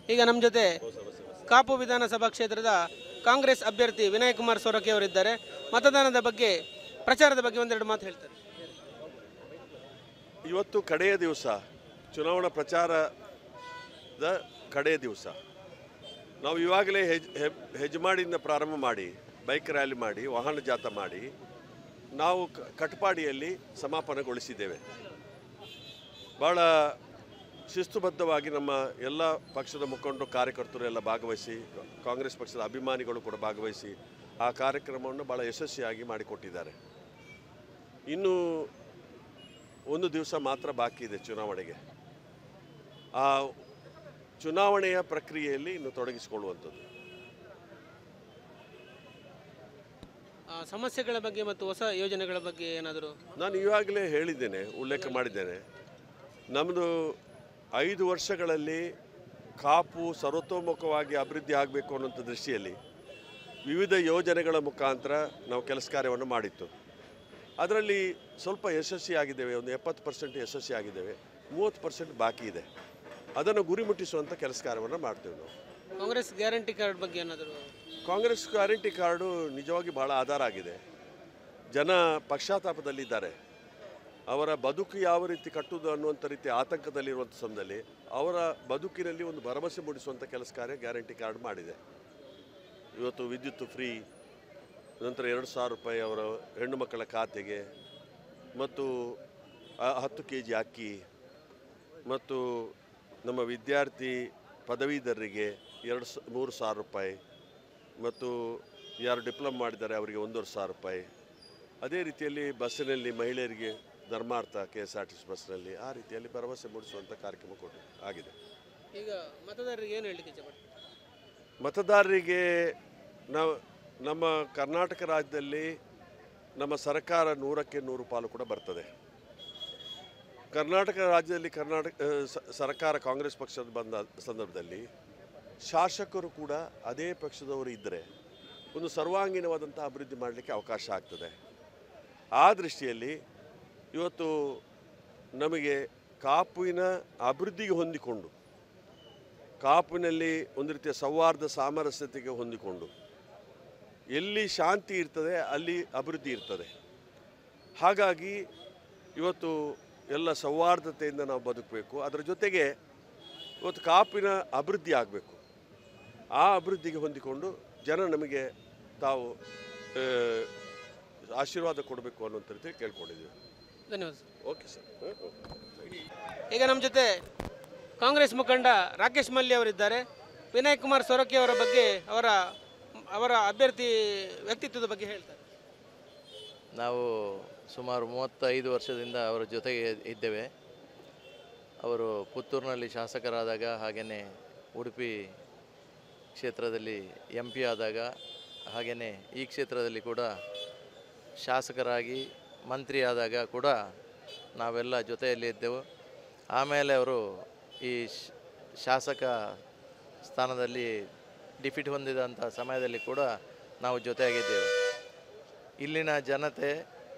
ಈಗ ನಮ್ಮ ಜೊತೆ ಕಾಪು ವಿಧಾನಸಭಾ ಕ್ಷೇತ್ರದ ಕಾಂಗ್ರೆಸ್ ಅಭ್ಯರ್ಥಿ ವಿನಯ್ ಕುಮಾರ್ ಸೊರಕೆ ಅವರಿದ್ದಾರೆ ಮತದಾನದ ಬಗ್ಗೆ ಪ್ರಚಾರದ ಬಗ್ಗೆ ಒಂದೆರಡು ಮಾತು ಹೇಳ್ತಾರೆ ಇವತ್ತು ಕಡೆಯ ದಿವಸ ಚುನಾವಣಾ ಪ್ರಚಾರದ ಕಡೆಯ ದಿವಸ ನಾವು ಇವಾಗಲೇ ಹೆಜ್ ಹೆಬ್- ಹೆಜ್ಮಾಡಿಯಿಂದ ಪ್ರಾರಂಭ ಮಾಡಿ ಬೈಕ್ ರ್ಯಾಲಿ ಮಾಡಿ ವಾಹನ ಜಾಥಾ ಮಾಡಿ ನಾವು ಕ- ಕಟ್ಪಾಡಿಯಲ್ಲಿ ಸಮಾಪನಗೊಳಿಸಿದ್ದೇವೆ ಭಾಳ ಶಿಸ್ತುಬದ್ಧವಾಗಿ ನಮ್ಮ ಎಲ್ಲ ಪಕ್ಷದ ಮುಖಂಡರು ಕಾರ್ಯಕರ್ತರು ಎಲ್ಲ ಭಾಗವಹಿಸಿ ಕಾಂಗ್ರೆಸ್ ಪಕ್ಷದ ಅಭಿಮಾನಿಗಳು ಕೂಡ ಭಾಗವಹಿಸಿ ಆ ಕಾರ್ಯಕ್ರಮವನ್ನು ಭಾಳ ಯಶಸ್ವಿಯಾಗಿ ಮಾಡಿಕೊಟ್ಟಿದ್ದಾರೆ ಇನ್ನು ಒಂದು ದಿವಸ ಮಾತ್ರ ಬಾಕಿ ಇದೆ ಚುನಾವಣೆಗೆ ಆ ಚುನಾವಣೆಯ ಪ್ರಕ್ರಿಯೆಯಲ್ಲಿ ಇನ್ನು ತೊಡಗಿಸಿಕೊಳ್ಳುವಂಥದ್ದು ಆ, ಸಮಸ್ಯೆಗಳ ಬಗ್ಗೆ ಮತ್ತು ಹೊಸ ಯೋಜನೆಗಳ ಬಗ್ಗೆ ಏನಾದರೂ ನಾನು ಇವಾಗಲೇ ಹೇಳಿದ್ದೇನೆ ಉಲ್ಲೇಖ ಮಾಡಿದ್ದೇನೆ ನಮ್ಮದು ಐದು ವರ್ಷಗಳಲ್ಲಿ ಕಾಪು ಸರ್ವತೋಮುಖವಾಗಿ ಅಭಿವೃದ್ಧಿ ಆಗಬೇಕು ಅನ್ನೋಂಥ ದೃಷ್ಟಿಯಲ್ಲಿ ವಿವಿಧ ಯೋಜನೆಗಳ ಮುಖಾಂತರ ನಾವು ಕೆಲಸ ಕಾರ್ಯವನ್ನು ಮಾಡಿತ್ತು ಅದರಲ್ಲಿ ಸ್ವಲ್ಪ ಯಶಸ್ವಿಯಾಗಿದ್ದೇವೆ ಒಂದು ಎಪ್ಪತ್ತು ಪರ್ಸೆಂಟ್ ಯಶಸ್ವಿಯಾಗಿದ್ದೇವೆ ಮೂವತ್ತು ಪರ್ಸೆಂಟ್ ಬಾಕಿ ಇದೆ ಅದನ್ನು ಗುರಿ ಮುಟ್ಟಿಸುವಂಥ ಕೆಲಸ ಕಾರ್ಯವನ್ನು ಮಾಡ್ತೇವೆ ನಾವು ಕಾಂಗ್ರೆಸ್ ಗ್ಯಾರಂಟಿ ಕಾರ್ಡ್ ಬಗ್ಗೆ ಏನಾದರೂ ಕಾಂಗ್ರೆಸ್ ಗ್ಯಾರಂಟಿ ಕಾರ್ಡು ನಿಜವಾಗಿ ಬಹಳ ಆಧಾರ ಆಗಿದೆ ಜನ ಪಶ್ಚಾತ್ತಾಪದಲ್ಲಿದ್ದಾರೆ ಅವರ ಬದುಕು ಯಾವ ರೀತಿ ಕಟ್ಟುವುದು ಅನ್ನುವಂಥ ರೀತಿ ಆತಂಕದಲ್ಲಿರುವಂಥ ಸಮಯದಲ್ಲಿ ಅವರ ಬದುಕಿನಲ್ಲಿ ಒಂದು ಭರವಸೆ ಮೂಡಿಸುವಂಥ ಕೆಲಸ ಕಾರ್ಯ ಗ್ಯಾರಂಟಿ ಕಾರ್ಡ್ ಮಾಡಿದೆ ಇವತ್ತು ವಿದ್ಯುತ್ ಫ್ರೀ ನಂತರ ಎರಡು ಸಾವಿರ ರೂಪಾಯಿ ಅವರ ಹೆಣ್ಣು ಮಕ್ಕಳ ಖಾತೆಗೆ ಮತ್ತು ಆ ಹತ್ತು ಕೆ ಜಿ ಅಕ್ಕಿ ಮತ್ತು ನಮ್ಮ ವಿದ್ಯಾರ್ಥಿ ಪದವೀಧರರಿಗೆ ಎರಡು ಸ ಮೂರು ಸಾವಿರ ರೂಪಾಯಿ ಮತ್ತು ಯಾರು ಡಿಪ್ಲೊಮ್ ಮಾಡಿದ್ದಾರೆ ಅವರಿಗೆ ಒಂದೂವರೆ ಸಾವಿರ ರೂಪಾಯಿ ಅದೇ ರೀತಿಯಲ್ಲಿ ಬಸ್ಸಿನಲ್ಲಿ ಮಹಿಳೆಯರಿಗೆ ಧರ್ಮಾರ್ಥ K S R T C ಬಸ್ನಲ್ಲಿ ಆ ರೀತಿಯಲ್ಲಿ ಭರವಸೆ ಮೂಡಿಸುವಂಥ ಕಾರ್ಯಕ್ರಮ ಕೊಟ್ಟು ಆಗಿದೆ ಈಗ ಮತದಾರರಿಗೆ ಏನು ಹೇಳಲಿಕ್ಕೆ ಇಷ್ಟಪಡ್ತೀವಿ ಮತದಾರರಿಗೆ ನಾವು ನಮ್ಮ ಕರ್ನಾಟಕ ರಾಜ್ಯದಲ್ಲಿ ನಮ್ಮ ಸರ್ಕಾರ ನೂರಕ್ಕೆ ನೂರು ಪಾಲು ಕೂಡ ಬರ್ತದೆ ಕರ್ನಾಟಕ ರಾಜ್ಯದಲ್ಲಿ ಕರ್ನಾಟಕ ಆ, ಸ- ಸರ್ಕಾರ ಕಾಂಗ್ರೆಸ್ ಪಕ್ಷದ ಬಂದ ಸಂದರ್ಭದಲ್ಲಿ ಶಾಸಕರು ಕೂಡ ಅದೇ ಪಕ್ಷದವರು ಇದ್ದರೆ ಒಂದು ಸರ್ವಾಂಗೀಣವಾದಂಥ ಅಭಿವೃದ್ಧಿ ಮಾಡಲಿಕ್ಕೆ ಅವಕಾಶ ಆಗ್ತದೆ ಆ ದೃಷ್ಟಿಯಲ್ಲಿ ಇವತ್ತು ನಮಗೆ ಕಾಪುವಿನ ಅಭಿವೃದ್ಧಿಗೆ ಹೊಂದಿಕೊಂಡು ಕಾಪಿನಲ್ಲಿ ಒಂದು ರೀತಿಯ ಸೌಹಾರ್ದ ಸಾಮರಸ್ಯತೆಗೆ ಹೊಂದಿಕೊಂಡು ಎಲ್ಲಿ ಶಾಂತಿ ಇರ್ತದೆ ಅಲ್ಲಿ ಅಭಿವೃದ್ಧಿ ಇರ್ತದೆ ಹಾಗಾಗಿ ಇವತ್ತು ಎಲ್ಲ ಸೌಹಾರ್ದತೆಯಿಂದ ನಾವು ಬದುಕಬೇಕು ಅದರ ಜೊತೆಗೆ ಇವತ್ತು ಕಾಪಿನ ಅಭಿವೃದ್ಧಿ ಆಗಬೇಕು ಆ ಅಭಿವೃದ್ಧಿಗೆ ಹೊಂದಿಕೊಂಡು ಜನ ನಮಗೆ ತಾವು ಆ, ಆಶೀರ್ವಾದ ಕೊಡಬೇಕು ಅನ್ನುವಂಥ ರೀತಿ ಕೇಳ್ಕೊಂಡಿದ್ದೀವಿ ಧನ್ಯವಾದ ಸರ್ ಓಕೆ ಸರ್ ಈಗ ನಮ್ಮ ಜೊತೆ ಕಾಂಗ್ರೆಸ್ ಮುಖಂಡ ರಾಕೇಶ್ ಮಲ್ಲಿ ಅವರಿದ್ದಾರೆ ವಿನಯ್ ಕುಮಾರ್ ಸೊರಕೆ ಅವರ ಬಗ್ಗೆ ಅವರ ಅವರ ಅಭ್ಯರ್ಥಿ ವ್ಯಕ್ತಿತ್ವದ ಬಗ್ಗೆ ಹೇಳ್ತಾರೆ ನಾವು ಸುಮಾರು ಮೂವತ್ತೈದು ವರ್ಷದಿಂದ ಅವರ ಜೊತೆಗೆ ಇದ್ದೇವೆ ಅವರು ಪುತ್ತೂರಿನಲ್ಲಿ ಶಾಸಕರಾದಾಗ ಹಾಗೆಯೇ ಉಡುಪಿ ಕ್ಷೇತ್ರದಲ್ಲಿ ಎಂ ಪಿ ಆದಾಗ ಹಾಗೆಯೇ ಈ ಕ್ಷೇತ್ರದಲ್ಲಿ ಕೂಡ ಶಾಸಕರಾಗಿ ಮಂತ್ರಿ ಆದಾಗ ಕೂಡ ನಾವೆಲ್ಲ ಜೊತೆಯಲ್ಲಿ ಇದ್ದೆವು ಆಮೇಲೆ ಅವರು ಈ ಶ್- ಶಾಸಕ ಸ್ಥಾನದಲ್ಲಿ ಡಿಫಿಟ್ ಹೊಂದಿದಂಥ ಸಮಯದಲ್ಲಿ ಕೂಡ ನಾವು ಜೊತೆಯಾಗಿದ್ದೆವು ಇಲ್ಲಿನ ಜನತೆ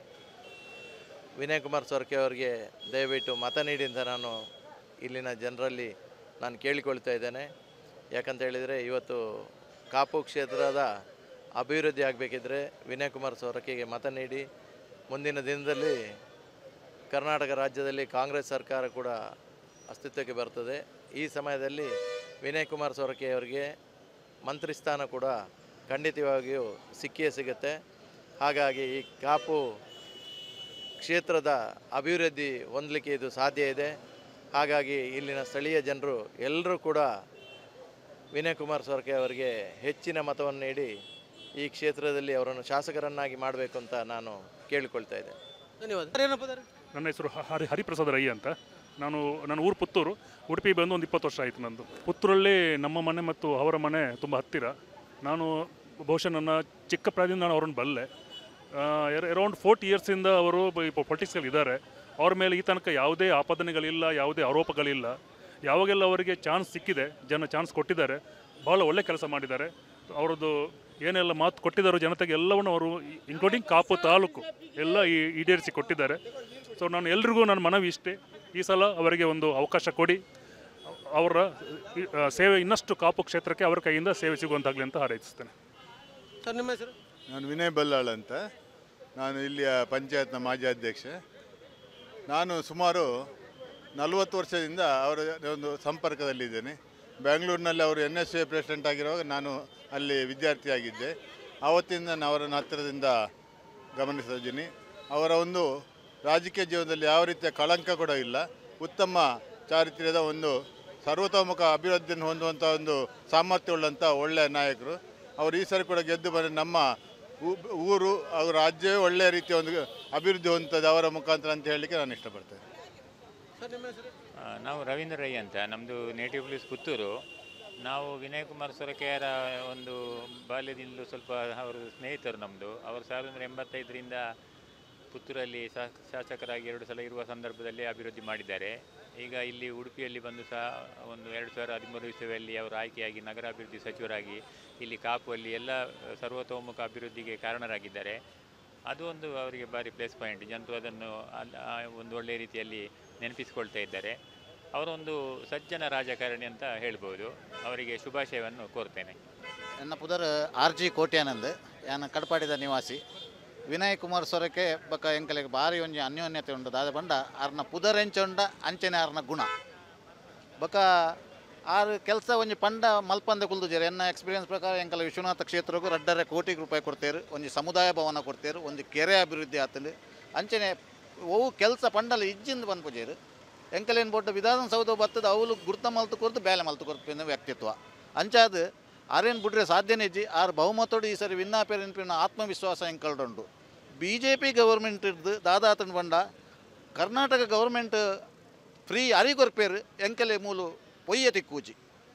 ವಿನಯ್ ಕುಮಾರ್ ಸೊರ್ಕೆ ಅವರಿಗೆ ದಯವಿಟ್ಟು ಮತ ನೀಡಿ ಅಂತ ನಾನು ಇಲ್ಲಿನ ಜನರಲ್ಲಿ ನಾನು ಕೇಳಿಕೊಳ್ತಾ ಇದ್ದೇನೆ ಯಾಕಂತ ಹೇಳಿದರೆ ಇವತ್ತು ಕಾಪು ಕ್ಷೇತ್ರದ ಅಭಿವೃದ್ಧಿ ಆಗಬೇಕಿದ್ರೆ ವಿನಯ್ ಕುಮಾರ್ ಸೊರಕೆಗೆ ಮತ ನೀಡಿ ಮುಂದಿನ ದಿನದಲ್ಲಿ ಕರ್ನಾಟಕ ರಾಜ್ಯದಲ್ಲಿ ಕಾಂಗ್ರೆಸ್ ಸರ್ಕಾರ ಕೂಡ ಅಸ್ತಿತ್ವಕ್ಕೆ ಬರ್ತದೆ ಈ ಸಮಯದಲ್ಲಿ ವಿನಯ್ ಕುಮಾರ್ ಸೊರಕೆ ಅವರಿಗೆ ಮಂತ್ರಿ ಸ್ಥಾನ ಕೂಡ ಖಂಡಿತವಾಗಿಯೂ ಸಿಕ್ಕಿಯೇ ಸಿಗುತ್ತೆ ಹಾಗಾಗಿ ಈ ಕಾಪು ಕ್ಷೇತ್ರದ ಅಭಿವೃದ್ಧಿ ಹೊಂದಲಿಕ್ಕೆ ಇದು ಸಾಧ್ಯ ಇದೆ ಹಾಗಾಗಿ ಇಲ್ಲಿನ ಸ್ಥಳೀಯ ಜನರು ಎಲ್ಲರೂ ಕೂಡ ವಿನಯ್ ಕುಮಾರ್ ಸೊರಕೆ ಅವರಿಗೆ ಹೆಚ್ಚಿನ ಮತವನ್ನು ನೀಡಿ ಈ ಕ್ಷೇತ್ರದಲ್ಲಿ ಅವರನ್ನು ಶಾಸಕರನ್ನಾಗಿ ಮಾಡಬೇಕು ಅಂತ ನಾನು ಕೇಳಿಕೊಳ್ತಾ ಇದ್ದೇನೆ ಧನ್ಯವಾದ ಸರ್, ಏನಪ್ಪ ಸರ್? ನನ್ನ ಹೆಸರು ಹರಿ ಹರಿಪ್ರಸಾದ್ ರೈ ಅಂತ ನಾನು ನನ್ನ ಊರು ಪುತ್ತೂರು ಉಡುಪಿ ಬಂದು ಒಂದು ಇಪ್ಪತ್ತು ವರ್ಷ ಆಯಿತು ನಂದು ಪುತ್ತೂರಲ್ಲಿ ನಮ್ಮ ಮನೆ ಮತ್ತು ಅವರ ಮನೆ ತುಂಬ ಹತ್ತಿರ ನಾನು ಬಹುಶಃ ನನ್ನ ಚಿಕ್ಕ ಪ್ರಾಯದಿಂದ ನಾನು ಅವರನ್ನು ಬಲ್ಲೆ ಅರೌಂಡ್ ಫೋರ್ಟಿ ಇಯರ್ಸಿಂದ ಅವರು ಪೊಲಿಟಿಕ್ಸಲ್ಲಿ ಇದ್ದಾರೆ ಅವ್ರ ಮೇಲೆ ಈ ತನಕ ಯಾವುದೇ ಆಪಾದನೆಗಳಿಲ್ಲ ಯಾವುದೇ ಆರೋಪಗಳಿಲ್ಲ ಯಾವಾಗೆಲ್ಲ ಅವರಿಗೆ ಚಾನ್ಸ್ ಸಿಕ್ಕಿದೆ ಜನ ಚಾನ್ಸ್ ಕೊಟ್ಟಿದ್ದಾರೆ ಭಾಳ ಒಳ್ಳೆ ಕೆಲಸ ಮಾಡಿದ್ದಾರೆ ಅವರದ್ದು ಏನೆಲ್ಲ ಮಾತು ಕೊಟ್ಟಿದ್ದಾರೋ ಜನತೆಗೆ ಎಲ್ಲವನ್ನು ಅವರು ಇನ್ಕ್ಲೂಡಿಂಗ್ ಕಾಪು ತಾಲೂಕು ಎಲ್ಲ ಈ- ಈಡೇರಿಸಿ ಕೊಟ್ಟಿದ್ದಾರೆ ಸೊ ನಾನು ಎಲ್ರಿಗೂ ನನ್ನ ಮನವಿ ಇಷ್ಟೇ ಈ ಸಲ ಅವರಿಗೆ ಒಂದು ಅವಕಾಶ ಕೊಡಿ ಅವರ ಆ, ಸೇವೆ ಇನ್ನಷ್ಟು ಕಾಪು ಕ್ಷೇತ್ರಕ್ಕೆ ಅವರ ಕೈಯಿಂದ ಸೇವೆ ಸಿಗುವಂತಾಗಲಿ ಅಂತ ಹಾರೈಸ್ತೇನೆ ಸರ್ ನಿಮ್ಮ ಹೆಸರು ನಾನು ವಿನಯ್ ಬಲ್ಲಾಳ್ ಅಂತ ನಾನು ಇಲ್ಲಿಯ ಪಂಚಾಯತ್ನ ಮಾಜಿ ಅಧ್ಯಕ್ಷ ನಾನು ಸುಮಾರು ನಲವತ್ತು ವರ್ಷದಿಂದ ಅವರ ಒಂದು ಸಂಪರ್ಕದಲ್ಲಿದ್ದೇನೆ ಬೆಂಗಳೂರಿನಲ್ಲಿ ಅವರು ಎನ್ ಎಸ್ ಎ ಪ್ರೆಸಿಡೆಂಟ್ ಆಗಿರುವಾಗ ನಾನು ಅಲ್ಲಿ ವಿದ್ಯಾರ್ಥಿಯಾಗಿದ್ದೆ ಆವತ್ತಿಂದ ನಾನು ಅವರನ್ನು ಹತ್ತಿರದಿಂದ ಗಮನಿಸಿದ್ದೀನಿ ಅವರ ಒಂದು ರಾಜಕೀಯ ಜೀವನದಲ್ಲಿ ಯಾವ ರೀತಿಯ ಕಳಂಕ ಕೂಡ ಇಲ್ಲ ಉತ್ತಮ ಚಾರಿತ್ರ್ಯದ ಒಂದು ಸರ್ವತೋಮುಖ ಅಭಿವೃದ್ಧಿಯನ್ನು ಹೊಂದುವಂಥ ಒಂದು ಸಾಮರ್ಥ್ಯವುಳ್ಳಂಥ ಒಳ್ಳೆಯ ನಾಯಕರು ಅವರು ಈ ಸರಿ ಕೂಡ ಗೆದ್ದು ಬಂದರೆ ನಮ್ಮ ಊ- ಊರು ಹಾಗೂ ರಾಜ್ಯವೇ ಒಳ್ಳೆಯ ರೀತಿಯ ಒಂದು ಅಭಿವೃದ್ಧಿ ಹೊಂದುತ್ತದೆ ಅವರ ಮುಖಾಂತರ ಅಂತ ಹೇಳಲಿಕ್ಕೆ ನಾನು ಇಷ್ಟಪಡ್ತೇನೆ ಸರ್ ನಿಮ್ಮ ಹೆಸರು ಆ, ನಾವು ರವೀಂದ್ರ ರೈ ಅಂತ ನಮ್ಮದು ನೇಟಿವ್ ಪ್ಲೇಸ್ ಪುತ್ತೂರು ನಾವು ವಿನಯ್ ಕುಮಾರ್ ಸೊರಕೆಯರ ಒಂದು ಬಾಲ್ಯದಿಂದಲೂ ಸ್ವಲ್ಪ ಅವರು ಸ್ನೇಹಿತರು ನಮ್ಮದು ಅವರು ಸಾವಿರದ ಒಂಬೈನೂರ ಎಂಬತ್ತೈದರಿಂದ ಪುತ್ತೂರಲ್ಲಿ ಶಾ- ಶಾಸಕರಾಗಿ ಎರಡು ಸಲ ಇರುವ ಸಂದರ್ಭದಲ್ಲಿ ಅಭಿವೃದ್ಧಿ ಮಾಡಿದ್ದಾರೆ ಈಗ ಇಲ್ಲಿ ಉಡುಪಿಯಲ್ಲಿ ಬಂದು ಸಹ ಒಂದು ಎರಡು ಸಾವಿರದ ಹದಿಮೂರು ಇಸವಿಯಲ್ಲಿ ಅವರು ಆಯ್ಕೆಯಾಗಿ ನಗರಾಭಿವೃದ್ಧಿ ಸಚಿವರಾಗಿ ಇಲ್ಲಿ ಕಾಪುವಲ್ಲಿ ಎಲ್ಲ ಸರ್ವತೋಮುಖ ಅಭಿವೃದ್ಧಿಗೆ ಕಾರಣರಾಗಿದ್ದಾರೆ ಅದು ಒಂದು ಅವರಿಗೆ ಭಾರಿ ಪ್ಲೇಸ್ ಪಾಯಿಂಟ್ ಜನರು ಅದನ್ನು ಅಲ್- ಆ ಒಂದು ಒಳ್ಳೆಯ ರೀತಿಯಲ್ಲಿ ನೆನಪಿಸಿಕೊಳ್ತಾ ಇದ್ದಾರೆ ಅವರೊಂದು ಸಜ್ಜನ ರಾಜಕಾರಣಿ ಅಂತ ಹೇಳ್ಬೋದು ಅವರಿಗೆ ಶುಭಾಶಯವನ್ನು ಕೋರ್ತೇನೆ ನನ್ನ ಪುದರ್ ಆರ್ ಜಿ ಕೋಟ್ಯಾನಂದ್ ಯಾನ ಕಡಪಾಡಿದ ನಿವಾಸಿ ವಿನಯ್ ಕುಮಾರ್ ಸೊರಕೆ ಬಕ ಎಂಕಲೆಗೆ ಭಾರಿ ಒಂಜಿ ಅನ್ಯೋನ್ಯತೆ ಉಂಟು ದಾದ ಪಂಡ ಆರ್ನ ಪುದರ್ ಎಂಚೊಂಡ ಅಂಚನೆ ಆರ್ನ ಗುಣ ಬಕ ಆರು ಕೆಲಸ ಒಂಜಿ ಪಂಡ ಮಲ್ಪಂದೆ ಕುಲ್ದುಜೇರು ಎನ್ನ ಎಕ್ಸ್ಪೀರಿಯನ್ಸ್ ಪ್ರಕಾರ ಎಂಕಲ ವಿಶ್ವನಾಥ ಕ್ಷೇತ್ರಕ್ಕೂ ರಡ್ಡರೆ ಕೋಟಿ ರೂಪಾಯಿ ಕೊಡ್ತೇರು ಒಂಜಿ ಸಮುದಾಯ ಭವನ ಕೊಡ್ತೇರು ಒಂದು ಕೆರೆ ಅಭಿವೃದ್ಧಿ ಆತಲು ಅಂಚನೆ ಅವು ಕೆಲಸ ಪಂಡಲ ಇಜ್ಜಿಂದ ಬಂದ್ಪುಜೇರು ಎಂಕಲೇನು ಬೋಟ್ ವಿಧಾನಸೌಧ ಬತ್ತದ ಅವಳು ಗುರ್ತ ಮಲ್ತು ಕೊರ್ತು ಬೇಲೆ ಮಲ್ತು ಕೊರ್ಪಿನ ವ್ಯಕ್ತಿತ್ವ ಅಂಚಾದ ಆರೇನು ಬಿಡ್ರೆ ಸಾಧ್ಯನೇ ಇಜ್ಜಿ ಆರು ಬಹುಮತೋಡು ಈ ಸರಿ ವಿನ್ನಾಪೇರಿನ ಆತ್ಮವಿಶ್ವಾಸ ಎಂಕಲ್ಡುಂಡು ಬಿ ಜೆ ಪಿ ಗೌರ್ಮೆಂಟ್ ಇರ್ದು ದಾದಾತನ ಬಂಡ ಕರ್ನಾಟಕ ಗೌರ್ಮೆಂಟ್ ಫ್ರೀ ಅರಿಗೊರ್ಪೇರು ಎಂಕಲೆ ಮೂಲು ಪೊಯ್ಯ ತಿಕ್ಕೂಜಿ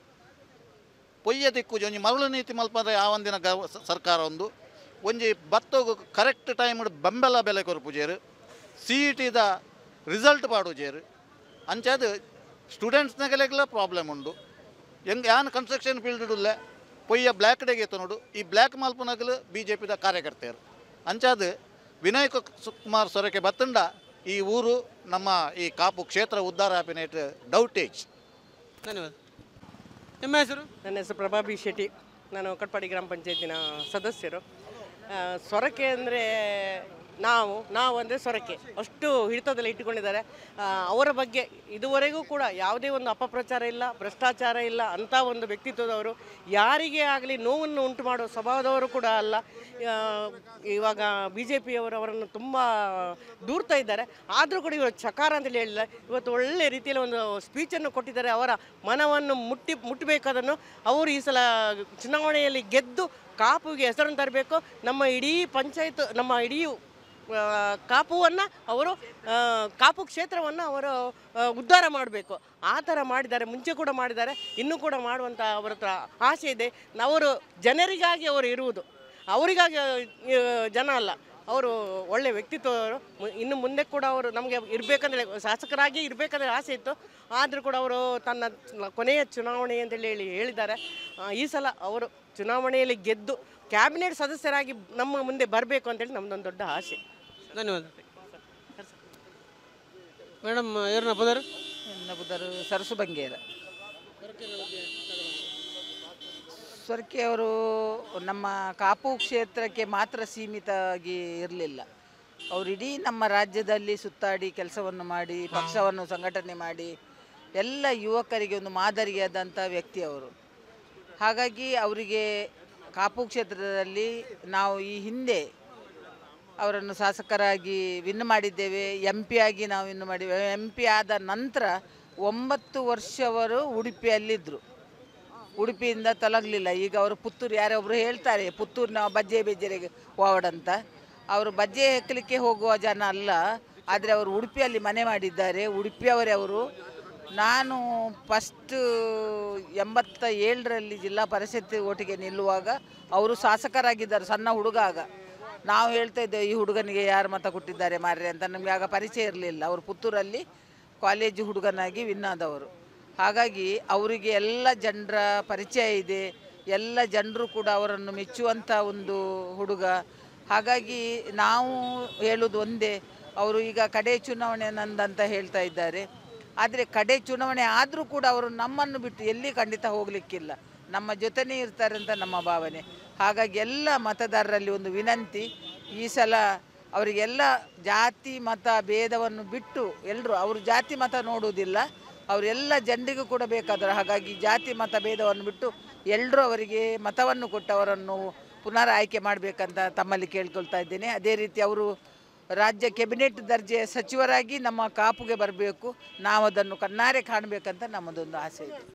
ಪೊಯ್ಯ ತಿಕ್ಕೂಜಿ ಒಂಜಿ ಮರಳು ನೀತಿ ಮಲ್ಪದ ಯಾವಂದಿನ ಗವ ಸ- ಸರ್ಕಾರ ಒಂದು ಒಂಜಿ ಬತ್ತೋಗು ಕರೆಕ್ಟ್ ಟೈಮ್ ಬೆಂಬಲ ಬೆಲೆ ಕೊರ್ಪುಜೇರು ಸಿ ಇ ಟಿದ ರಿಸಲ್ಟ್ ಪಾಡುಜೇರು ಅಂಚಾದ ಸ್ಟೂಡೆಂಟ್ಸ್ನಾಗೆಲ್ಲ ಪ್ರಾಬ್ಲಮ್ ಉಂಡು ಹೆಂಗೆ ಯಾನ್ ಕನ್ಸ್ಟ್ರಕ್ಷನ್ ಫೀಲ್ಡ್ ಉಳ್ಳೆ ಪೊಯ್ಯ ಬ್ಲ್ಯಾಕ್ ಡೇಗೆ ನೋಡು ಈ ಬ್ಲ್ಯಾಕ್ ಮಾಲ್ಪನಗಲು ಬಿ ಜೆ ಪಿದ ಕಾರ್ಯಕರ್ತೆಯರು ಅಂಚಾದ ವಿನಯ್ ಕು- ಕುಮಾರ್ ಸೊರಕೆ ಬತ್ತಂಡ ಈ ಊರು ನಮ್ಮ ಈ ಕಾಪು ಕ್ಷೇತ್ರ ಉದ್ಧಾರ ಆಪಿನೇಟ್ ಡೌಟೇಜ್ ಧನ್ಯವಾದ ನಿಮ್ಮ ಹೆಸರು ನನ್ನ ಹೆಸರು ಪ್ರಭಾ ಬಿ ಶೆಟ್ಟಿ ನಾನು ಕಟ್ಪಾಡಿ ಗ್ರಾಮ ಪಂಚಾಯತಿನ ಸದಸ್ಯರು ಆ, ಸೊರಕೆ ಅಂದರೆ ನಾವು ನಾವು ಅಂದರೆ ಸೊರಕೆ ಅಷ್ಟು ಹಿಡಿತದಲ್ಲಿ ಇಟ್ಟುಕೊಂಡಿದ್ದಾರೆ ಆ, ಅವರ ಬಗ್ಗೆ ಇದುವರೆಗೂ ಕೂಡ ಯಾವುದೇ ಒಂದು ಅಪಪ್ರಚಾರ ಇಲ್ಲ ಭ್ರಷ್ಟಾಚಾರ ಇಲ್ಲ ಅಂಥ ಒಂದು ವ್ಯಕ್ತಿತ್ವದವರು ಯಾರಿಗೇ ಆಗಲಿ ನೋವನ್ನು ಉಂಟು ಮಾಡೋ ಸ್ವಭಾವದವರು ಕೂಡ ಅಲ್ಲ ಆ, ಇವಾಗ ಬಿ ಜೆ ಪಿಯವರು ಅವರನ್ನು ತುಂಬ ದೂರ್ತಾ ಇದ್ದಾರೆ ಆದರೂ ಕೂಡ ಇವರು ಚಕಾರ ಅಂತೇಳಿ ಹೇಳಿಲ್ಲ ಇವತ್ತು ಒಳ್ಳೆ ರೀತಿಯಲ್ಲಿ ಒಂದು ಸ್ಪೀಚನ್ನು ಕೊಟ್ಟಿದ್ದಾರೆ ಅವರ ಮನವನ್ನು ಮುಟ್ಟಿ ಮುಟ್ಟಬೇಕಾದನ್ನು ಅವರು ಈ ಸಲ ಚುನಾವಣೆಯಲ್ಲಿ ಗೆದ್ದು ಕಾಪುಗೆ ಹೆಸರನ್ನು ತರಬೇಕು ನಮ್ಮ ಇಡೀ ಪಂಚಾಯತ್ ನಮ್ಮ ಇಡೀ ಆ, ಕಾಪುವನ್ನು ಅವರು ಆ, ಕಾಪು ಕ್ಷೇತ್ರವನ್ನು ಅವರು ಆ, ಉದ್ಧಾರ ಮಾಡಬೇಕು ಆ ಥರ ಮಾಡಿದ್ದಾರೆ ಮುಂಚೆ ಕೂಡ ಮಾಡಿದ್ದಾರೆ ಇನ್ನೂ ಕೂಡ ಮಾಡುವಂಥ ಅವರ ಹತ್ರ ಆಸೆ ಇದೆ ಅವರು ಜನರಿಗಾಗಿ ಅವರು ಇರುವುದು ಅವರಿಗಾಗಿ ಆ, ಜನ ಅಲ್ಲ ಅವರು ಒಳ್ಳೆ ವ್ಯಕ್ತಿತ್ವದವರು ಮು- ಇನ್ನು ಮುಂದೆ ಕೂಡ ಅವರು ನಮಗೆ ಇರಬೇಕಂದ್ರೆ ಶಾಸಕರಾಗಿ ಇರಬೇಕಂದ್ರೆ ಆಸೆ ಇತ್ತು ಆದರೂ ಕೂಡ ಅವರು ತನ್ನ ಚು- ಕೊನೆಯ ಚುನಾವಣೆ ಅಂತೇಳಿ ಹೇಳಿ ಹೇಳಿದ್ದಾರೆ ಆ, ಈ ಸಲ ಅವರು ಚುನಾವಣೆಯಲ್ಲಿ ಗೆದ್ದು ಕ್ಯಾಬಿನೆಟ್ ಸದಸ್ಯರಾಗಿ ನಮ್ಮ ಮುಂದೆ ಬರಬೇಕು ಅಂತೇಳಿ ನಮ್ಮದೊಂದು ದೊಡ್ಡ ಆಸೆ ಧನ್ಯವಾದ ಮೇಡಮ್ ಏರ್ನ ಪದರ್ ಎನ್ನ ಬುಧರು ಸರಸು ಬಂಗೇರ ಸೊರ್ಕೆ ಅವರು ನಮ್ಮ ಕಾಪು ಕ್ಷೇತ್ರಕ್ಕೆ ಮಾತ್ರ ಸೀಮಿತವಾಗಿ ಇರಲಿಲ್ಲ ಅವರು ಇಡೀ ನಮ್ಮ ರಾಜ್ಯದಲ್ಲಿ ಸುತ್ತಾಡಿ ಕೆಲಸವನ್ನು ಮಾಡಿ ಪಕ್ಷವನ್ನು ಸಂಘಟನೆ ಮಾಡಿ ಎಲ್ಲ ಯುವಕರಿಗೆ ಒಂದು ಮಾದರಿಯಾದಂಥ ವ್ಯಕ್ತಿ ಅವರು ಹಾಗಾಗಿ ಅವರಿಗೆ ಕಾಪು ಕ್ಷೇತ್ರದಲ್ಲಿ ನಾವು ಈ ಹಿಂದೆ ಅವರನ್ನು ಶಾಸಕರಾಗಿ ವಿನ್ ಮಾಡಿದ್ದೇವೆ ಎಂ ಪಿ ಆಗಿ ನಾವು ವಿನ್ ಮಾಡಿದ್ದೇವೆ ಎಂ ಪಿ ಆದ ನಂತರ ಒಂಬತ್ತು ವರ್ಷ ಅವರು ಉಡುಪಿಯಲ್ಲಿದ್ದರು ಉಡುಪಿಯಿಂದ ತೊಲಗಲಿಲ್ಲ ಈಗ ಅವರು ಪುತ್ತೂರು ಯಾರೊಬ್ಬರು ಹೇಳ್ತಾರೆ ಪುತ್ತೂರಿನ ಬಜ್ಜೆ ಬೆಜ್ಜೆರೆಗೆ ಹೋವಡಂತ ಅವರು ಬಜ್ಜೆ ಹೆಕ್ಕಲಿಕ್ಕೆ ಹೋಗುವ ಜನ ಅಲ್ಲ ಆದರೆ ಅವರು ಉಡುಪಿಯಲ್ಲಿ ಮನೆ ಮಾಡಿದ್ದಾರೆ ಉಡುಪಿಯವರೇ ಅವರು ನಾನು ಫಸ್ಟ್ ಎಂಬತ್ತ ಏಳರಲ್ಲಿ ಜಿಲ್ಲಾ ಪರಿಷತ್ ಒಟ್ಟಿಗೆ ನಿಲ್ಲುವಾಗ ಅವರು ಶಾಸಕರಾಗಿದ್ದರು ಸಣ್ಣ ಹುಡುಗ ಆಗ ನಾವು ಹೇಳ್ತಾ ಇದ್ದೇವೆ ಈ ಹುಡುಗನಿಗೆ ಯಾರು ಮತ ಕೊಟ್ಟಿದ್ದಾರೆ ಮಾರ್ರೆ ಅಂತ ನಮಗೆ ಆಗ ಪರಿಚಯ ಇರಲಿಲ್ಲ ಅವರು ಪುತ್ತೂರಲ್ಲಿ ಕಾಲೇಜು ಹುಡುಗನಾಗಿ ವಿನ್ ಆದವರು ಹಾಗಾಗಿ ಅವರಿಗೆ ಎಲ್ಲ ಜನರ ಪರಿಚಯ ಇದೆ ಎಲ್ಲ ಜನರು ಕೂಡ ಅವರನ್ನು ಮೆಚ್ಚುವಂಥ ಒಂದು ಹುಡುಗ ಹಾಗಾಗಿ ನಾವು ಹೇಳೋದು ಒಂದೇ ಅವರು ಈಗ ಕಡೆ ಚುನಾವಣೆ ನಂದಂತ ಹೇಳ್ತಾ ಇದ್ದಾರೆ ಆದರೆ ಕಡೆ ಚುನಾವಣೆ ಆದರೂ ಕೂಡ ಅವರು ನಮ್ಮನ್ನು ಬಿಟ್ಟು ಎಲ್ಲಿ ಖಂಡಿತ ಹೋಗಲಿಕ್ಕಿಲ್ಲ ನಮ್ಮ ಜೊತೆನೇ ಇರ್ತಾರೆ ಅಂತ ನಮ್ಮ ಭಾವನೆ ಹಾಗಾಗಿ ಎಲ್ಲ ಮತದಾರರಲ್ಲಿ ಒಂದು ವಿನಂತಿ ಈ ಸಲ ಅವರಿಗೆಲ್ಲ ಜಾತಿ ಮತ ಭೇದವನ್ನು ಬಿಟ್ಟು ಎಲ್ಲರೂ ಅವರು ಜಾತಿ ಮತ ನೋಡುವುದಿಲ್ಲ ಅವರೆಲ್ಲ ಜನರಿಗೂ ಕೂಡ ಬೇಕಾದರು ಹಾಗಾಗಿ ಜಾತಿ ಮತ ಭೇದವನ್ನು ಬಿಟ್ಟು ಎಲ್ಲರೂ ಅವರಿಗೆ ಮತವನ್ನು ಕೊಟ್ಟು ಅವರನ್ನು ಪುನರ್ ಆಯ್ಕೆ ಮಾಡಬೇಕಂತ ತಮ್ಮಲ್ಲಿ ಕೇಳ್ಕೊಳ್ತಾ ಇದ್ದೇನೆ ಅದೇ ರೀತಿ ಅವರು ರಾಜ್ಯ ಕೆಬಿನೆಟ್ ದರ್ಜೆಯ ಸಚಿವರಾಗಿ ನಮ್ಮ ಕಾಪುಗೆ ಬರಬೇಕು ನಾವು ಅದನ್ನು ಕಣ್ಣಾರೆ ಕಾಣಬೇಕಂತ ನಮ್ಮದೊಂದು ಆಸೆ ಇದೆ